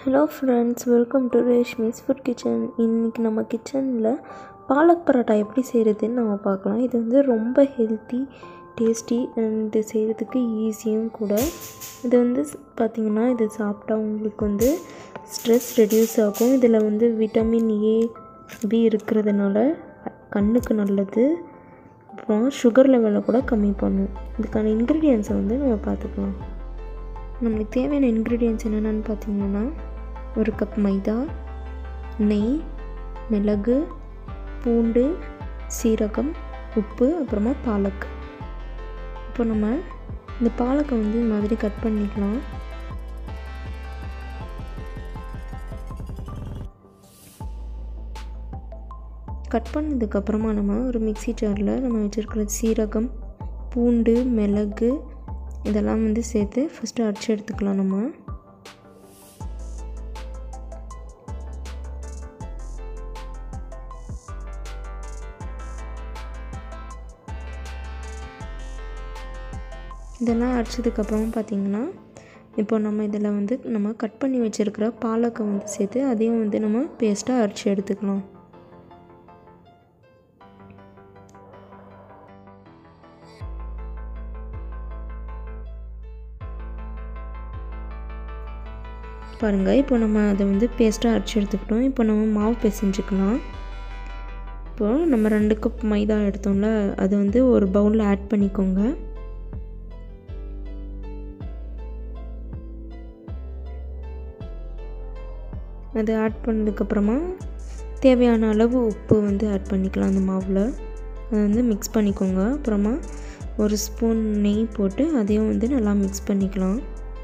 hello friends welcome to Reshmi's food kitchen இன்றைக்கி நம்ம கிச்சனில் பாலக் பரோட்டா எப்படி செய்கிறதுன்னு நம்ம பார்க்கலாம் இது வந்து ரொம்ப ஹெல்த்தி டேஸ்டி அண்ட் செய்கிறதுக்கு ஈஸியும் கூட இது வந்து பார்த்திங்கன்னா இது சாப்பிட்டா உங்களுக்கு வந்து ஸ்ட்ரெஸ் ரெடியூஸ் ஆகும் இதில் வந்து விட்டமின் ஏ பி இருக்கிறதுனால கண்ணுக்கு நல்லது அப்புறம் சுகர் லெவலை கூட கம்மி பண்ணும் இதுக்கான இன்க்ரீடியன்ஸை வந்து நம்ம பார்த்துக்கலாம் நம்மளுக்கு தேவையான இன்க்ரீடியன்ஸ் என்னென்னு பார்த்தீங்கன்னா ஒரு கப் மைதா நெய் மிளகு பூண்டு சீரகம் உப்பு அப்புறமா பாலக் இப்போ நம்ம இந்த பாலக்கை வந்து இந்த மாதிரி கட் பண்ணிக்கலாம் கட் பண்ணதுக்கப்புறமா நம்ம ஒரு மிக்சி ஜாரில் நம்ம வச்சுருக்கிற சீரகம் பூண்டு மிளகு இதெல்லாம் வந்து சேர்த்து ஃபஸ்ட்டு அரைச்சி எடுத்துக்கலாம் நம்ம இதெல்லாம் அரைச்சதுக்கப்புறமா பார்த்திங்கன்னா இப்போ நம்ம இதில் வந்து நம்ம கட் பண்ணி வச்சுருக்கிற பாலக்கை வந்து சேர்த்து அதையும் வந்து நம்ம பேஸ்ட்டாக அரைச்சி எடுத்துக்கலாம் பாருங்கள் இப்போ நம்ம அதை வந்து பேஸ்ட்டாக அரைச்சி எடுத்துக்கிட்டோம் இப்போ நம்ம மாவு பிசைஞ்சுக்கலாம் இப்போது நம்ம ரெண்டு கப் மைதா எடுத்தோம்ல அது வந்து ஒரு பவுலில் ஆட் பண்ணிக்கோங்க அது ஆட் பண்ணதுக்கப்புறமா தேவையான அளவு உப்பு வந்து ஆட் பண்ணிக்கலாம் அந்த மாவில் அதை வந்து மிக்ஸ் பண்ணிக்கோங்க அப்புறமா ஒரு ஸ்பூன் நெய் போட்டு அதையும் வந்து நல்லா மிக்ஸ் பண்ணிக்கலாம்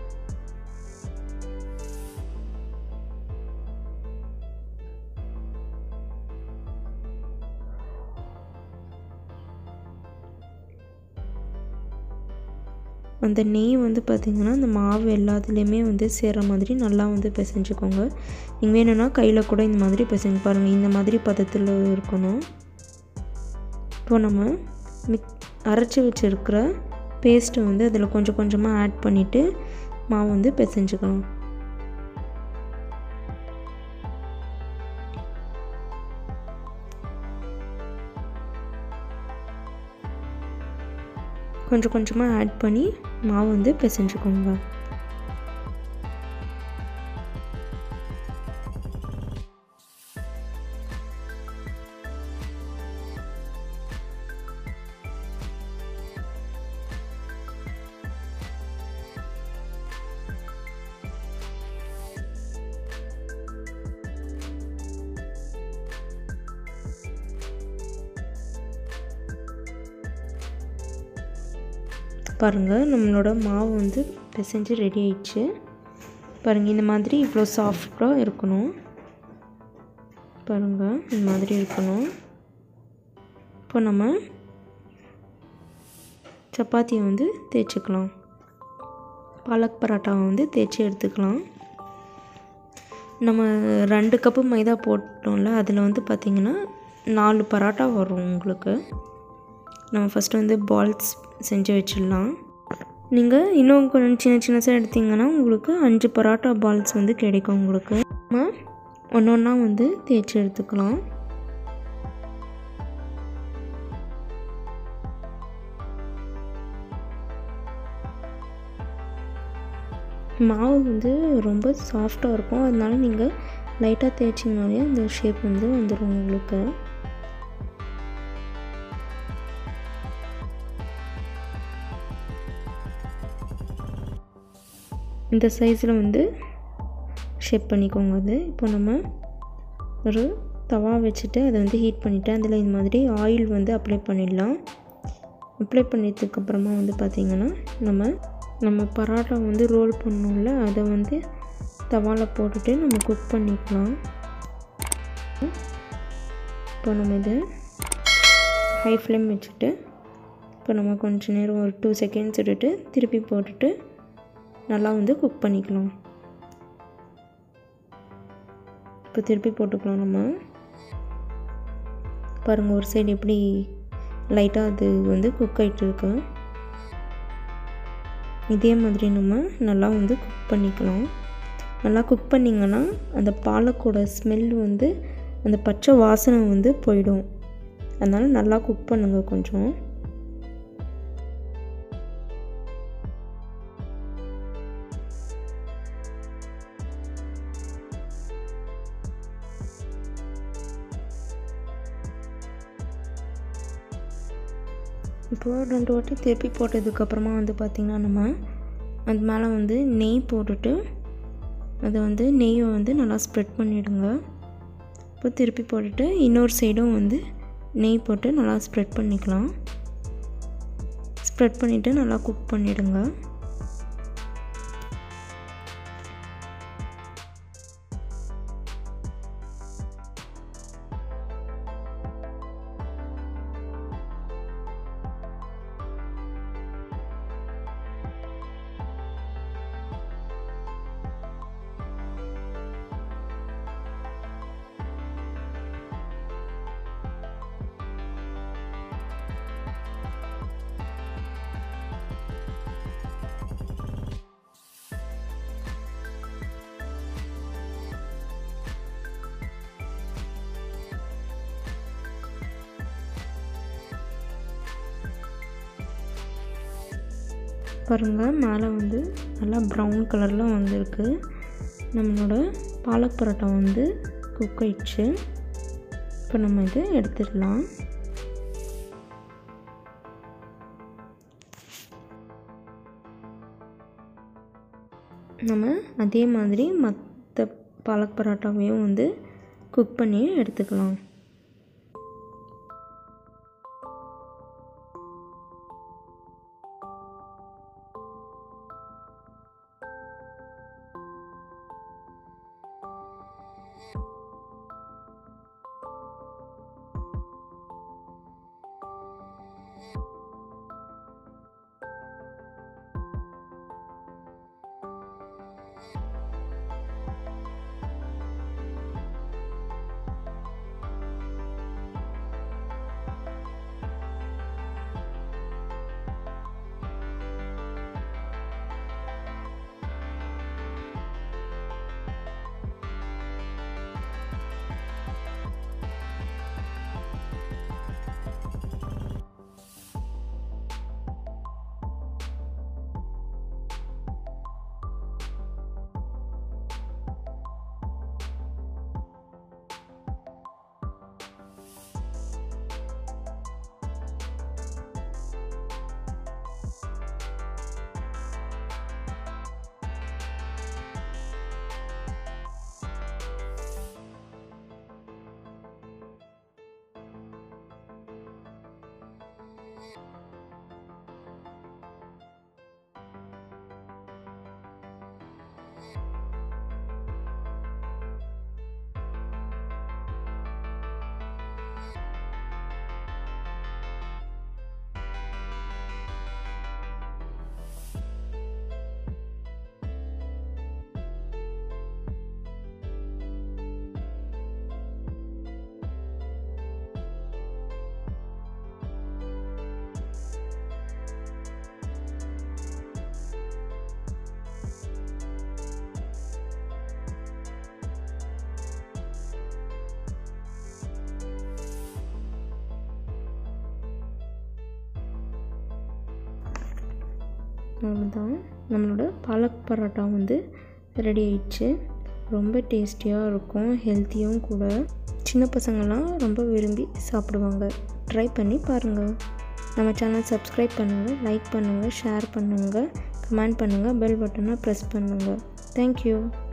அந்த நெய் வந்து பார்த்திங்கன்னா அந்த மாவு எல்லாத்துலேயுமே வந்து சேர்கிற மாதிரி நல்லா வந்து பிசைஞ்சுக்கோங்க நீங்கள் வேணும்னா கையில் கூட இந்த மாதிரி பிசைஞ்சு பாருங்கள் இந்த மாதிரி பதத்தில் இருக்கணும் இப்போ நம்ம மிக் அரைச்சி வச்சுருக்கிற பேஸ்ட்டை வந்து அதில் கொஞ்சம் கொஞ்சமாக ஆட் பண்ணிவிட்டு மாவு வந்து பிசைஞ்சுக்கலாம் கொஞ்சம் கொஞ்சமாக ஆட் பண்ணி மாவு வந்து பிசைஞ்சுக்கோங்க பாருங்கள் நம்மளோட மாவு வந்து பிசைஞ்சு ரெடி ஆயிடுச்சு பாருங்கள் இந்த மாதிரி இவ்வளோ சாஃப்டாக இருக்கணும் பாருங்கள் இந்த மாதிரி இருக்கணும் இப்போ நம்ம சப்பாத்தியை வந்து தேய்ச்சிக்கலாம் பாலக் பரோட்டாவை வந்து தேய்ச்சி எடுத்துக்கலாம் நம்ம ரெண்டு கப்பு மைதா போட்டோம்ல அதில் வந்து பார்த்திங்கன்னா நாலு பரோட்டா வரும் உங்களுக்கு நம்ம ஃபஸ்ட்டு வந்து பால்ஸ் செஞ்சு வச்சிடலாம் நீங்கள் இன்னும் கொஞ்சம் சின்ன சின்னசாக எடுத்திங்கன்னா உங்களுக்கு அஞ்சு பரோட்டா பால்ஸ் வந்து கிடைக்கும் உங்களுக்கு நம்ம ஒன்று ஒன்றா வந்து தேய்ச்சி எடுத்துக்கலாம் மாவு வந்து ரொம்ப சாஃப்டாக இருக்கும் அதனால நீங்கள் லைட்டாக தேய்ச்சிங்கனாலே அந்த ஷேப் வந்து வந்துடும் உங்களுக்கு இந்த சைஸில் வந்து ஷேப் பண்ணிக்கோங்க அது இப்போ நம்ம ஒரு தவா வச்சுட்டு அதை வந்து ஹீட் பண்ணிவிட்டு அதில் இந்த மாதிரி ஆயில் வந்து அப்ளை பண்ணிடலாம் அப்ளை பண்ணதுக்கப்புறமா வந்து பார்த்திங்கன்னா நம்ம நம்ம பரோட்டா வந்து ரோல் பண்ணோம்ல அதை வந்து தவாவில் போட்டுட்டு நம்ம குக் பண்ணிக்கலாம் இப்போ நம்ம இதை ஹை ஃப்ளேம் வச்சுட்டு இப்போ நம்ம கொஞ்சம் நேரம் ஒரு டூ செகண்ட்ஸ் விட்டுட்டு திருப்பி போட்டுட்டு நல்லா வந்து குக் பண்ணிக்கலாம் இப்போ திருப்பி போட்டுக்கலாம் நம்ம பாருங்கள் ஒரு சைடு எப்படி லைட்டாக அது வந்து குக் ஆகிட்டு இருக்கு இதே மாதிரி நம்ம நல்லா வந்து குக் பண்ணிக்கலாம் நல்லா குக் பண்ணிங்கன்னா அந்த பாலக்கோட ஸ்மெல் வந்து அந்த பச்சை வாசனை வந்து போயிடும் அதனால் நல்லா குக் பண்ணுங்கள் கொஞ்சம் இப்போது ரெண்டு வாட்டி திருப்பி போட்டதுக்கப்புறமா வந்து பார்த்திங்கன்னா நம்ம அது மேலே வந்து நெய் போட்டுட்டு அதை வந்து நெய்யை வந்து நல்லா ஸ்ப்ரெட் பண்ணிவிடுங்க இப்போ திருப்பி போட்டுட்டு இன்னொரு சைடும் வந்து நெய் போட்டு நல்லா ஸ்ப்ரெட் பண்ணிக்கலாம் ஸ்ப்ரெட் பண்ணிவிட்டு நல்லா குக் பண்ணிவிடுங்க பாருங்கள் மேலே வந்து நல்லா ப்ரௌன் கலரில் வந்திருக்கு நம்மளோட பாலக் பரோட்டா வந்து குக் ஆயிடுச்சு இப்போ நம்ம இதை எடுத்துடலாம் நம்ம அதே மாதிரி மற்ற பாலக் பரோட்டாவையும் வந்து குக் பண்ணி எடுத்துக்கலாம் அவ்வளோதான் நம்மளோட பாலக் பரோட்டா வந்து ரெடி ஆயிடுச்சு ரொம்ப டேஸ்டியாக இருக்கும் ஹெல்த்தியும் கூட சின்ன பசங்கள்லாம் ரொம்ப விரும்பி சாப்பிடுவாங்க ட்ரை பண்ணி பாருங்கள் நம்ம சேனல் சப்ஸ்கிரைப் பண்ணுங்கள் லைக் பண்ணுங்கள் ஷேர் பண்ணுங்கள் கமெண்ட் பண்ணுங்கள் பெல் பட்டனை ப்ரெஸ் பண்ணுங்கள் தேங்க்யூ